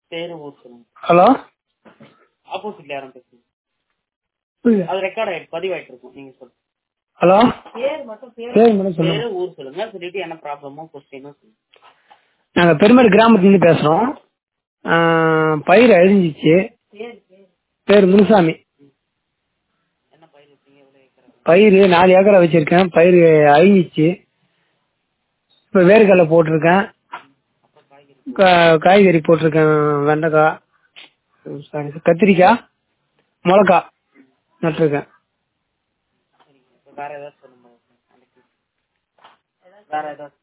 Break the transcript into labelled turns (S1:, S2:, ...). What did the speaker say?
S1: பேரு ஊர் சொல்லுங்க
S2: ஹலோ
S1: ஆப்போசிட்ல யாரும் பேசுங்க
S2: புரியல
S1: அது ரெக்கார்ட் ஆயிட்டு பதிவாயிட்டு இருக்கும் நீங்க சொல்லுங்க
S2: ஹலோ
S1: பேர் மட்டும் பேர்
S2: பேர் மட்டும் சொல்லுங்க
S1: பேரு ஊர் சொல்லுங்க சொல்லிட்டு என்ன ப்ராப்ளமோ கொஸ்டினோ சொல்லுங்க
S2: நாங்க பெருமாள் கிராமத்துலேருந்து பேசுறோம் ஆ, பயிர் அழிஞ்சிச்சு
S1: பேர் பேர்
S2: பேர் முனுசாமி
S1: என்ன பயிர் வச்சீங்க எவ்வளவு ஏக்கர்
S2: பயிர் நாலு ஏக்கரை வச்சிருக்கேன் பயிர் அழிஞ்சிச்சு இப்போ வேர்க்கடலை போட்டிருக்கேன்
S1: அப்புறம் காய்கறி
S2: கா- காய்கறி போட்டிருக்கேன் வெண்டைக்காய் சாரி கத்திரிக்காய் மிளகா நட்டிருக்கேன்
S1: சரிங்க இப்ப வேற ஏதாவது சொல்லுங்க நாளைக்கு வேற ஏதாவது